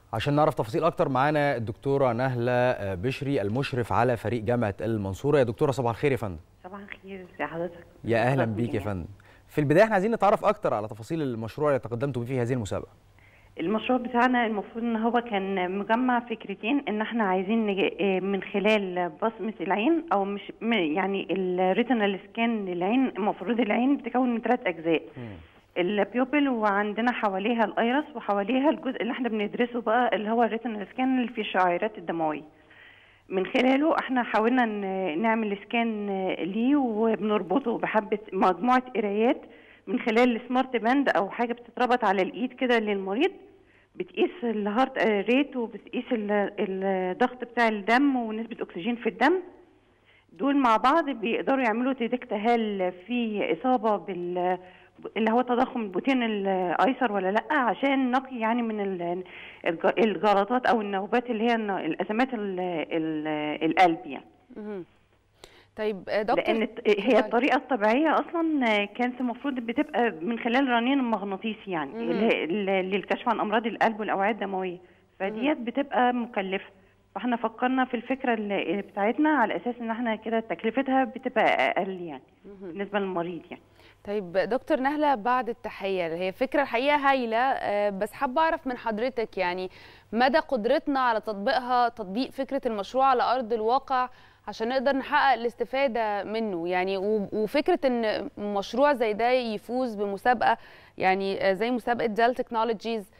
عشان نعرف تفاصيل اكتر معانا الدكتوره نهله بشري المشرف على فريق جامعه المنصوره يا دكتوره صباح الخير يا فندم صباح الخير يا حضرتك يا اهلا بيك يا فندم في البدايه احنا عايزين نتعرف اكتر على تفاصيل المشروع اللي تقدمتوا فيه في هذه المسابقه المشروع بتاعنا المفروض ان هو كان مجمع فكرتين ان احنا عايزين نج- من خلال بصمه العين او مش م- يعني الريتنال سكان للعين المفروض العين بتتكون من ثلاث اجزاء البيوبل وعندنا حواليها الايرس وحواليها الجزء اللي احنا بندرسه بقى اللي هو الريتنال سكان اللي فيه الشعيرات الدمويه من خلاله احنا حاولنا ن- نعمل سكان ليه وبنربطه بحبه مجموعه قرايات من خلال السمارت باند او حاجه بتتربط على الايد كده للمريض بتقيس الهارت ريت وبتقيس ال- الضغط بتاع الدم ونسبه اكسجين في الدم دول مع بعض بيقدروا يعملوا ديتكت هل في اصابه بال اللي هو تضخم البوتين الايسر ولا لا عشان نقي يعني من ال- الج- الجلطات او النوبات اللي هي الن- الازمات ال- ال- القلب يعني مهم. طيب آه، دكتور لان الت- هي الطريقه الطبيعيه اصلا كانت المفروض بتبقى من خلال رنين مغناطيسي يعني مم. اللي هي- اللي- للكشف عن امراض القلب والاوعيه الدمويه فديت بتبقى مكلفه فاحنا فكرنا في الفكره اللي بتاعتنا على اساس ان احنا كده تكلفتها بتبقى اقل يعني بالنسبه للمريض يعني طيب دكتور نهلة بعد التحية هي فكرة الحقيقة هايلة آه، بس حابة أعرف من حضرتك يعني مدى قدرتنا على تطبيقها تطبيق فكرة المشروع على أرض الواقع عشان نقدر نحقق الاستفادة منه يعني و- وفكرة إن مشروع زي ده يفوز بمسابقة يعني آه، زي مسابقة جال تكنولوجيز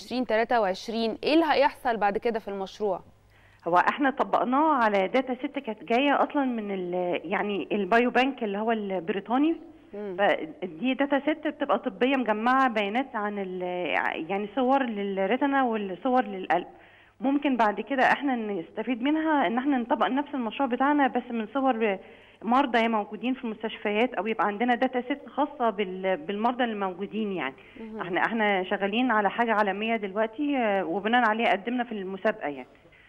2023 إيه اللي هيحصل بعد كده في المشروع؟ هو احنا طبقناه على داتا ست كانت جايه اصلا من ال يعني البايو بانك اللي هو البريطاني مم. فدي داتا ست بتبقى طبيه مجمعه بيانات عن ال يعني صور للريتنا والصور للقلب ممكن بعد كده احنا نستفيد منها ان احنا نطبق نفس المشروع بتاعنا بس من صور مرضى موجودين في المستشفيات او يبقى عندنا داتا ست خاصه بال- بالمرضى اللي موجودين يعني احنا احنا شغالين على حاجه عالميه دلوقتي آه، وبناء عليه قدمنا في المسابقه يعني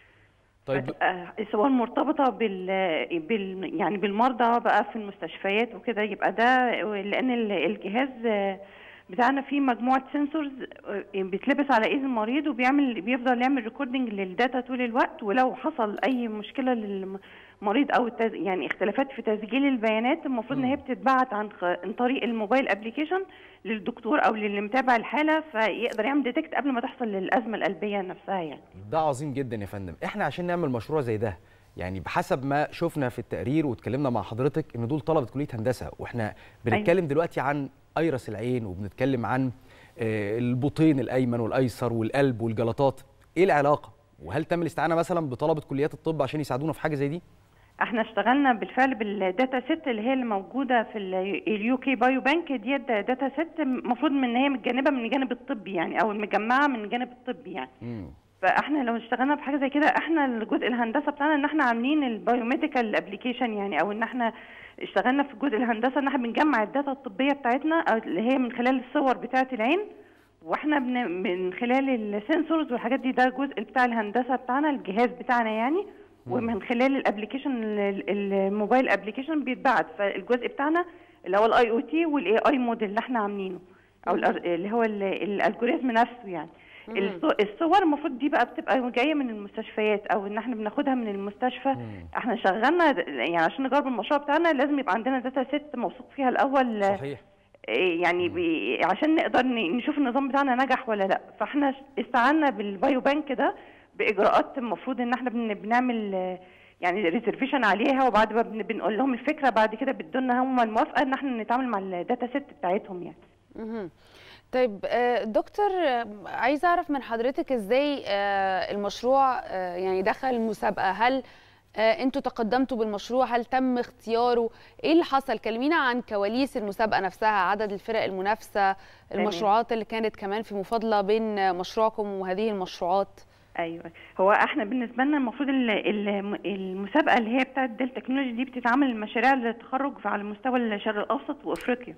طيب آه، سواء مرتبطه بال, بال يعني بالمرضى بقى في المستشفيات وكده يبقى ده لان ال- الجهاز آه، بتاعنا فيه مجموعه سنسورز بيتلبس على ايد المريض وبيعمل بيفضل يعمل ريكوردنج للداتا طول الوقت ولو حصل اي مشكله للمريض او التز... يعني اختلافات في تسجيل البيانات المفروض ان هي بتتبعت عن خ... عن طريق الموبايل ابلكيشن للدكتور او للي متابع الحاله فيقدر يعمل ديتكت قبل ما تحصل للازمه القلبيه نفسها يعني ده عظيم جدا يا فندم احنا عشان نعمل مشروع زي ده يعني بحسب ما شفنا في التقرير واتكلمنا مع حضرتك ان دول طلبه كليه هندسه واحنا بنتكلم دلوقتي عن ايرس العين وبنتكلم عن آه، البطين الايمن والايسر والقلب والجلطات ايه العلاقه وهل تم الاستعانه مثلا بطلبه كليات الطب عشان يساعدونا في حاجه زي دي احنا اشتغلنا بالفعل بالداتا ست اللي هي اللي موجوده في اليو كي بايو بانك ديت داتا ست المفروض من ان هي متجنبه من الجانب الطبي يعني او مجمعه من الجانب الطبي يعني مم. فاحنا لو اشتغلنا بحاجه زي كده احنا الجزء الهندسه بتاعنا ان احنا عاملين البايوميديكال ابلكيشن يعني او ان احنا اشتغلنا في جزء الهندسه ان احنا بنجمع الداتا الطبيه بتاعتنا أو اللي هي من خلال الصور بتاعه العين واحنا بن من خلال السنسورز والحاجات دي ده الجزء بتاع الهندسه بتاعنا الجهاز بتاعنا يعني ومن خلال الابلكيشن ال- ال- الموبايل ابلكيشن بيتبعت فالجزء بتاعنا اللي هو الاي او تي والاي اي موديل اللي احنا عاملينه او الأر- اللي هو ال- الالجوريزم نفسه يعني الصو- الصور المفروض دي بقى بتبقى جايه من المستشفيات او ان احنا بناخدها من المستشفى احنا شغلنا د- يعني عشان نجرب المشروع بتاعنا لازم يبقى عندنا داتا ست موثوق فيها الاول صحيح إيه يعني بي عشان نقدر ن- نشوف النظام بتاعنا نجح ولا لا فاحنا ش- استعنا بالبايو بانك ده باجراءات المفروض ان احنا بن بنعمل آه، يعني ريزرفيشن عليها وبعد ما بن- بنقول لهم الفكره بعد كده بيدونا هم الموافقه ان احنا نتعامل مع الداتا ست بتاعتهم يعني مهم. طيب آه، دكتور آه، عايزه اعرف من حضرتك ازاي آه، المشروع آه، يعني دخل المسابقه هل آه، انتوا تقدمتوا بالمشروع هل تم اختياره ايه اللي حصل كلمينا عن كواليس المسابقه نفسها عدد الفرق المنافسه المشروعات اللي كانت كمان في مفاضله بين مشروعكم وهذه المشروعات ايوه هو احنا بالنسبه لنا المفروض ال- ال- المسابقه اللي هي بتاعه ديل تكنولوجي دي بتتعمل المشاريع التخرج على مستوى الشرق الاوسط وافريقيا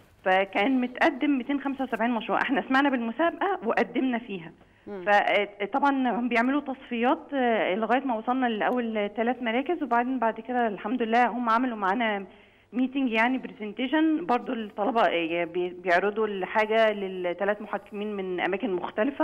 فكان متقدم 275 مشروع احنا سمعنا بالمسابقه وقدمنا فيها فطبعا هم بيعملوا تصفيات آه، لغايه ما وصلنا لاول ثلاث مراكز وبعدين بعد كده الحمد لله هم عملوا معانا ميتنج يعني برزنتيشن برضو الطلبه آه، بي- بيعرضوا الحاجه للثلاث محكمين من اماكن مختلفه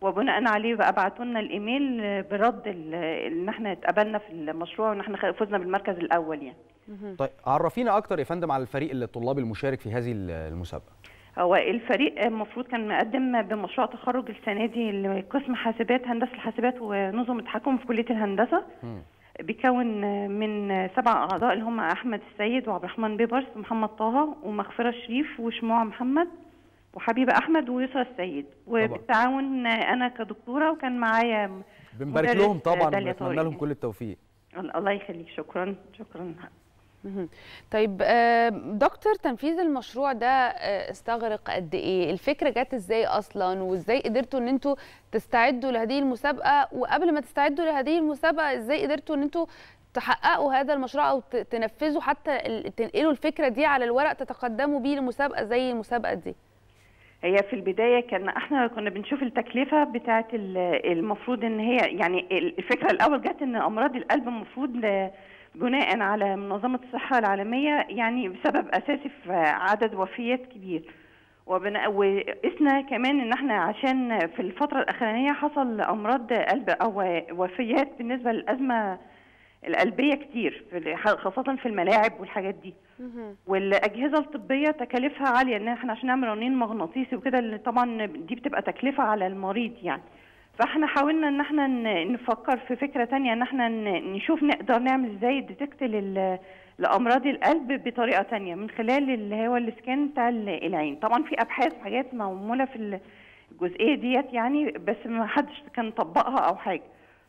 وبناء عليه بقى بعتوا لنا الايميل برد ال- ان احنا اتقبلنا في المشروع وان احنا خ- فزنا بالمركز الاول يعني طيب عرفينا اكتر يا فندم على الفريق الطلابي المشارك في هذه المسابقه هو الفريق المفروض كان مقدم بمشروع تخرج السنه دي لقسم حاسبات هندسه الحاسبات ونظم التحكم في كليه الهندسه مم. بيكون من سبع اعضاء اللي هم احمد السيد وعبد الرحمن بيبرس ومحمد طه ومغفره شريف وشموع محمد وحبيبه احمد ويسرى السيد وبالتعاون انا كدكتوره وكان معايا بنبارك مدرس لهم طبعا داليا ونتمنى طارق. لهم كل التوفيق الله يخليك شكرا شكرا مهم. طيب آه، دكتور تنفيذ المشروع ده آه، استغرق قد ايه الفكره جت ازاي اصلا وازاي قدرتوا ان انتوا تستعدوا لهذه المسابقه وقبل ما تستعدوا لهذه المسابقه ازاي قدرتوا ان انتوا تحققوا هذا المشروع او ت- تنفذوا حتى ال- تنقلوا الفكره دي على الورق تتقدموا بيه لمسابقه زي المسابقه دي هي في البدايه كان احنا كنا بنشوف التكلفه بتاعه ال- المفروض ان هي يعني الفكره الاول جت ان امراض القلب المفروض ل- بناء على منظمه الصحه العالميه يعني بسبب اساسي في عدد وفيات كبير وبنا- وقسنا كمان ان احنا عشان في الفتره الاخرانيه حصل امراض قلب او وفيات بالنسبه للازمه القلبيه كتير في- خاصه في الملاعب والحاجات دي والاجهزه الطبيه تكاليفها عاليه ان احنا عشان نعمل رنين مغناطيسي وكده اللي طبعا دي بتبقى تكلفه على المريض يعني فاحنا حاولنا ان احنا ن- نفكر في فكره تانية ان احنا ن- نشوف نقدر نعمل ازاي ديتكت لل لامراض القلب بطريقه تانية من خلال اللي هو الاسكان بتاع ال- العين طبعا في ابحاث وحاجات معموله في الجزئيه ديت يعني بس ما حدش كان طبقها او حاجه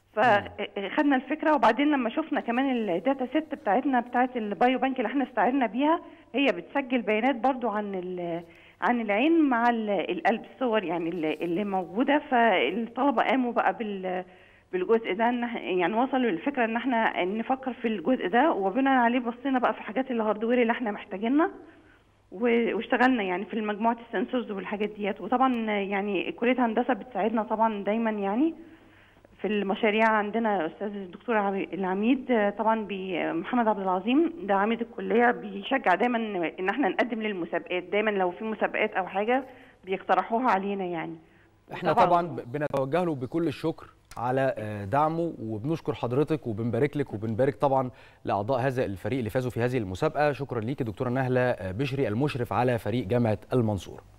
فخدنا الفكره وبعدين لما شفنا كمان الداتا سيت بتاعتنا بتاعت البايو بانك اللي احنا استعرنا بيها هي بتسجل بيانات برضو عن ال- عن العين مع ال- القلب الصور يعني اللي اللي موجوده فالطلبه قاموا بقى بال بالجزء ده ان إح- يعني وصلوا للفكره ان احنا نفكر في الجزء ده وبناء عليه بصينا بقى في حاجات الهاردوير اللي احنا محتاجينها و- واشتغلنا يعني في مجموعه السنسورز والحاجات ديت وطبعا يعني كليه هندسه بتساعدنا طبعا دايما يعني في المشاريع عندنا استاذ الدكتور عمي- العميد آه، طبعا بي- محمد عبد العظيم ده عميد الكليه بيشجع دايما ان احنا نقدم للمسابقات دايما لو في مسابقات او حاجه بيقترحوها علينا يعني احنا طبعا ب- بنتوجه له بكل الشكر على آه، دعمه وبنشكر حضرتك وبنبارك لك وبنبارك طبعا لاعضاء هذا الفريق اللي فازوا في هذه المسابقه شكرا ليك دكتوره نهله آه، بشري المشرف على فريق جامعه المنصوره